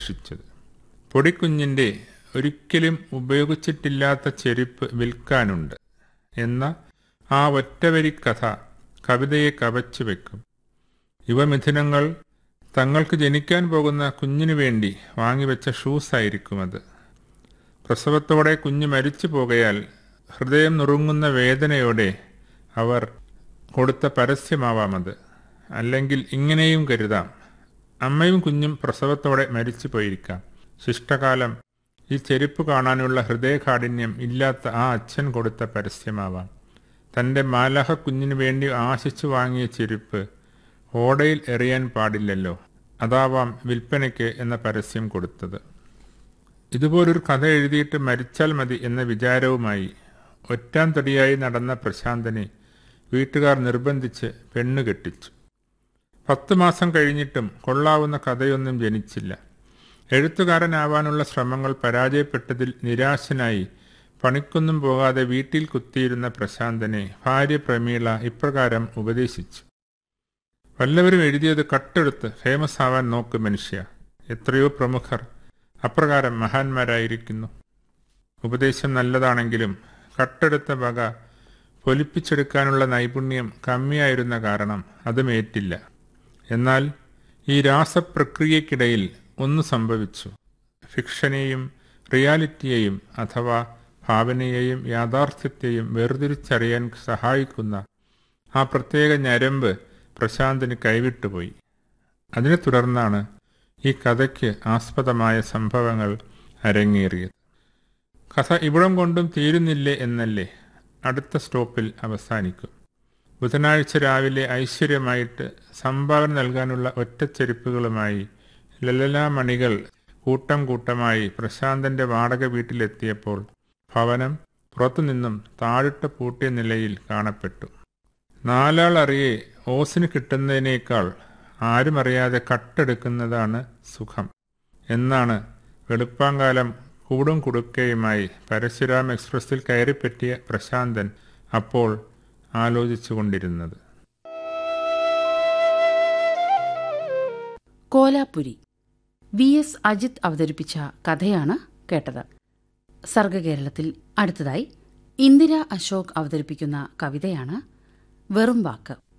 അപേക്ഷിച്ചത് പൊടിക്കുഞ്ഞിന്റെ ഒരിക്കലും ഉപയോഗിച്ചിട്ടില്ലാത്ത ചെരുപ്പ് വിൽക്കാനുണ്ട് എന്ന ആ ഒറ്റവരി കഥ കവിതയെ കവച്ചു വെക്കും യുവമിഥുനങ്ങൾ തങ്ങൾക്ക് ജനിക്കാൻ പോകുന്ന കുഞ്ഞിനു വേണ്ടി വാങ്ങിവെച്ച ഷൂസ് ആയിരിക്കും അത് പ്രസവത്തോടെ കുഞ്ഞ് മരിച്ചു പോകയാൽ ഹൃദയം നുറുങ്ങുന്ന വേദനയോടെ അവർ കൊടുത്ത പരസ്യമാവാം അത് അല്ലെങ്കിൽ ഇങ്ങനെയും കരുതാം അമ്മയും കുഞ്ഞും പ്രസവത്തോടെ മരിച്ചു പോയിരിക്കാം ശിഷ്ടകാലം ഈ ചെരുപ്പ് കാണാനുള്ള ഹൃദയകാഠിന്യം ഇല്ലാത്ത ആ അച്ഛൻ കൊടുത്ത പരസ്യമാവാം തന്റെ മാലഹ കുഞ്ഞിനു വേണ്ടി ആശിച്ചു വാങ്ങിയ ചെരുപ്പ് ഓടയിൽ എറിയാൻ പാടില്ലല്ലോ അതാവാം വിൽപ്പനയ്ക്ക് എന്ന പരസ്യം കൊടുത്തത് ഇതുപോലൊരു കഥ എഴുതിയിട്ട് മരിച്ചാൽ മതി എന്ന വിചാരവുമായി ഒറ്റാൻ തടിയായി നടന്ന പ്രശാന്തനെ വീട്ടുകാർ നിർബന്ധിച്ച് പെണ്ണു കെട്ടിച്ചു പത്ത് മാസം കഴിഞ്ഞിട്ടും കൊള്ളാവുന്ന കഥയൊന്നും ജനിച്ചില്ല എഴുത്തുകാരനാവാനുള്ള ശ്രമങ്ങൾ പരാജയപ്പെട്ടതിൽ നിരാശനായി പണിക്കൊന്നും പോകാതെ വീട്ടിൽ കുത്തിയിരുന്ന പ്രശാന്തനെ ഭാര്യ പ്രമീള ഇപ്രകാരം ഉപദേശിച്ചു വല്ലവരും എഴുതിയത് കട്ടെടുത്ത് ഫേമസ് ആവാൻ നോക്ക് മനുഷ്യ എത്രയോ പ്രമുഖർ അപ്രകാരം മഹാന്മാരായിരിക്കുന്നു ഉപദേശം നല്ലതാണെങ്കിലും കട്ടെടുത്ത വക പൊലിപ്പിച്ചെടുക്കാനുള്ള നൈപുണ്യം കമ്മിയായിരുന്ന കാരണം അതും ഏറ്റില്ല എന്നാൽ ഈ രാസപ്രക്രിയക്കിടയിൽ ഒന്ന് സംഭവിച്ചു ഫിക്ഷനെയും റിയാലിറ്റിയെയും അഥവാ ഭാവനയെയും യാഥാർത്ഥ്യത്തെയും വേർതിരിച്ചറിയാൻ സഹായിക്കുന്ന ആ പ്രത്യേക ഞരമ്പ് പ്രശാന്തിന് കൈവിട്ടുപോയി അതിനെ തുടർന്നാണ് ഈ കഥയ്ക്ക് ആസ്പദമായ സംഭവങ്ങൾ അരങ്ങേറിയത് കഥ ഇവിടം കൊണ്ടും തീരുന്നില്ലേ എന്നല്ലേ അടുത്ത സ്റ്റോപ്പിൽ അവസാനിക്കും ബുധനാഴ്ച രാവിലെ ഐശ്വര്യമായിട്ട് സംഭാവന നൽകാനുള്ള ഒറ്റച്ചെരുപ്പുകളുമായി ലലലാമണികൾ കൂട്ടം കൂട്ടമായി പ്രശാന്തന്റെ വാടക വീട്ടിലെത്തിയപ്പോൾ ഭവനം പുറത്തുനിന്നും താഴിട്ട് പൂട്ടിയ നിലയിൽ കാണപ്പെട്ടു നാലാൾ അറിയെ ഓസിന് കിട്ടുന്നതിനേക്കാൾ ആരും അറിയാതെ കട്ടെടുക്കുന്നതാണ് സുഖം എന്നാണ് വെളുപ്പാങ്കാലം കൂടും കുടുക്കയുമായി പരശുരാം എക്സ്പ്രസിൽ കയറിപ്പറ്റിയ പ്രശാന്തൻ അപ്പോൾ ആലോചിച്ചുകൊണ്ടിരുന്നത് കോലാപുരി വി എസ് അജിത് അവതരിപ്പിച്ച കഥയാണ് കേട്ടത് സർഗകേരളത്തിൽ അടുത്തതായി ഇന്ദിര അശോക് അവതരിപ്പിക്കുന്ന കവിതയാണ് വെറും വാക്ക്